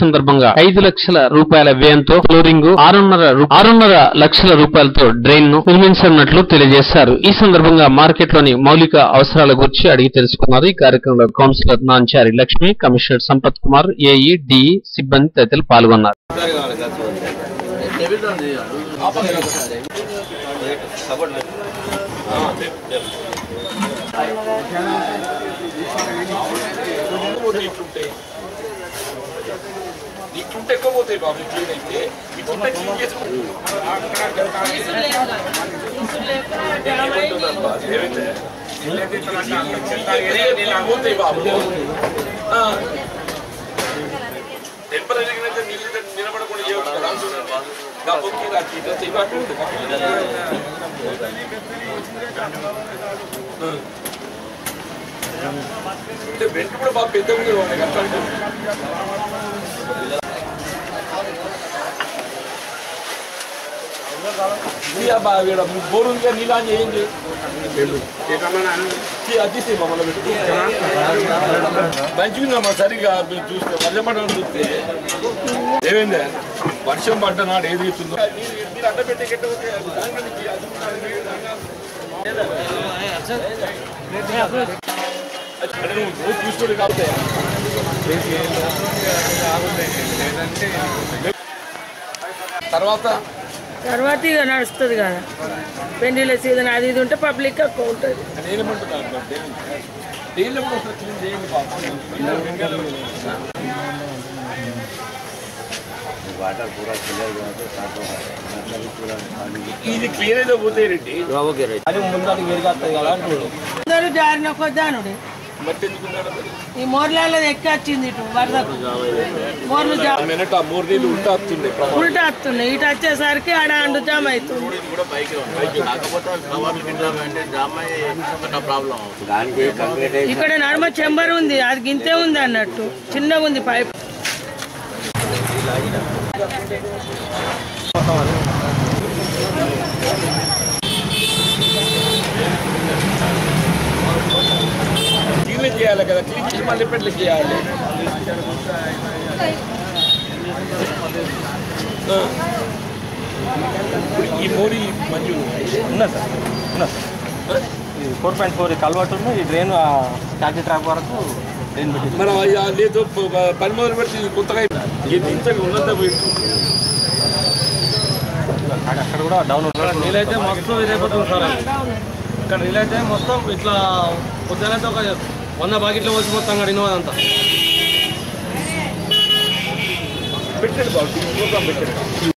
సందర్భంగా ఐదు లక్షల రూపాయల వ్యయంతో ఫ్లోరింగ్ ఆరున్నర రూ- ఆరున్నర లక్షల రూపాయలతో డ్రైన్ ను నిర్మించనున్నట్లు తెలియజేశారు ఈ సందర్భంగా మార్కెట్ లోని మౌలిక అవసరాల గురించి అడిగి తెలుసుకున్నారు ఈ కార్యక్రమంలో councillor Nanchari Lakshmi commissioner Sampath Kumar AE DE సిబ్బంది తదితరులు పాల్గొన్నారు ఇట్లుంటే ఎక్కువ పోతాయి బాబు క్లీన్ అయితే ఇట్లుంటే క్లీన్ చేసుకో పోతాయి బాబు టెంపరీ నీళ్ళు నిలబడకుండా చేయవచ్చు కదా గా బొక్కి రా ఇట్లా ఇవ్వట్టు అంటే వెంట కూడా బాగా పెద్ద ఉంది అట్లా బోరు నీళ్ళు ఆన్ చేయండి అతిసే మమ్మల్ని పెట్టి మంచిగా సరిగా మీరు చూస్తే వర్షం పడడం చూస్తే ఏమైంది వర్షం పడ్డ నాడు ఏది అవుతుందో మీరు అడ్డ పెట్టి నువ్వు చూసుకోండి కాబట్టి తర్వాత తర్వాత ఇక నడుస్తుంది కదా పెళ్లిళ్ళ సీజన్ అది ఇది ఉంటే పబ్లిక్ ఎక్కువ ఉంటుంది నేనేమంటున్నాను నీళ్ళు ఒకసారి క్లీన్ చేయండి పాపం ఇది క్లీన్ అయితే పోతే రెడ్డి అందరూ జారిన కొద్దానుడు మట్టి ఎందుకున్నాడు అది? ఈ మోర్లలో ఎక్కొచ్చింది ఇటు వరదకు మోర్లు జా ఆ మినట ఆ మూడు నీళ్ళు ఉంటా వస్తుంది ఉల్టా వస్తున్నాయి ఇటు వచ్చేసరికి ఆడ అండు జామ్ అవుతుంది దానికి కంప్లీట్ ఇక్కడ నడుమ చెంబర్ ఉంది అది గింతే ఉంది అన్నట్టు చిన్నగా ఉంది పైప్ క్లీన్ చేయాలి కదా క్లీన్ చేసి మళ్ళీ పెట్లు చేయాలి ఆ. ఇప్పుడు ఈ మోరీ మంజు ఉన్నా సార్ ఉన్నా సార్ ఇది ఫోర్ పాయింట్ ఫోర్ కలవాటు ఈ డ్రైన్ చార్జీ ట్రాక్ వరకు డ్రైన్ పెట్టి మనం ఆ లేదు ప- పని మొదలు పెడితే ఇది కొత్తగా ఇది ఇంత ఉన్నంత పోయి అక్కడ కూడా డౌన్ నీళ్ళైతే మొత్తం ఇదైపోతుంది సార్ ఇక్కడ నీళ్ళైతే మొత్తం ఇట్లా పొద్దునైతే ఒక వంద బాకెట్లు వచ్చి మొత్తం కడిగిన అదంతా పెట్టండి బాబు ఈ ప్రోగ్రామ్ పెట్టండి ఈ